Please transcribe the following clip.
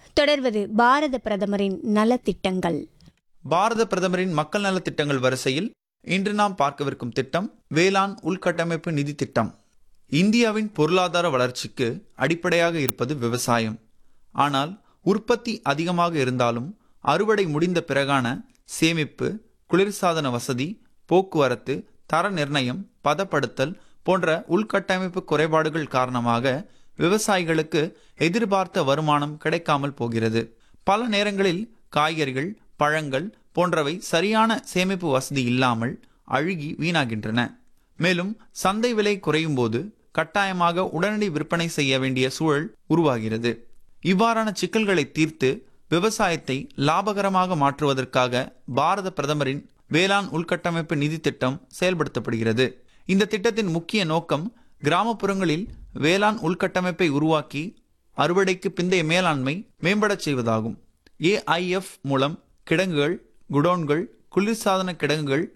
தொடர்வது பாரத பிரதமரின் நலத்திட்டங்கள் பாரத பிரதமரின் மக்கள் நலத் திட்டங்கள் வரிசையில் இன்று நாம் பார்க்கவிருக்கும் திட்டம் வேளாண் உள்கட்டமைப்பு நிதி திட்டம் இந்தியாவின் பொருளாதார வளர்ச்சிக்கு அடிப்படையாக இருப்பது விவசாயம் ஆனால் உற்பத்தி அதிகமாக இருந்தாலும் அறுவடை முடிந்த பிறகான சேமிப்பு குளிர்சாதன வசதி போக்குவரத்து தர நிர்ணயம் பதப்படுத்தல் போன்ற உள்கட்டமைப்பு குறைபாடுகள் காரணமாக விவசாயிகளுக்கு எதிர்பார்த்த வருமானம் கிடைக்காமல் போகிறது பல நேரங்களில் காய்கறிகள் பழங்கள் போன்றவை சரியான சேமிப்பு வசதி இல்லாமல் அழுகி வீணாகின்றன மேலும் சந்தை விலை குறையும் போது கட்டாயமாக உடனடி விற்பனை செய்ய வேண்டிய சூழல் உருவாகிறது இவ்வாறான சிக்கல்களை தீர்த்து விவசாயத்தை லாபகரமாக மாற்றுவதற்காக பாரத பிரதமரின் வேளாண் உள்கட்டமைப்பு நிதி திட்டம் செயல்படுத்தப்படுகிறது இந்த திட்டத்தின் முக்கிய நோக்கம் கிராமப்புறங்களில் வேளாண் உள்கட்டமைப்பை உருவாக்கி அறுவடைக்கு பிந்தைய மேலாண்மை மேம்படச் செய்வதாகும் ஏஐஎஃப் மூலம் கிடங்குகள் குடோன்கள் குளிர்சாதன கிடங்குகள்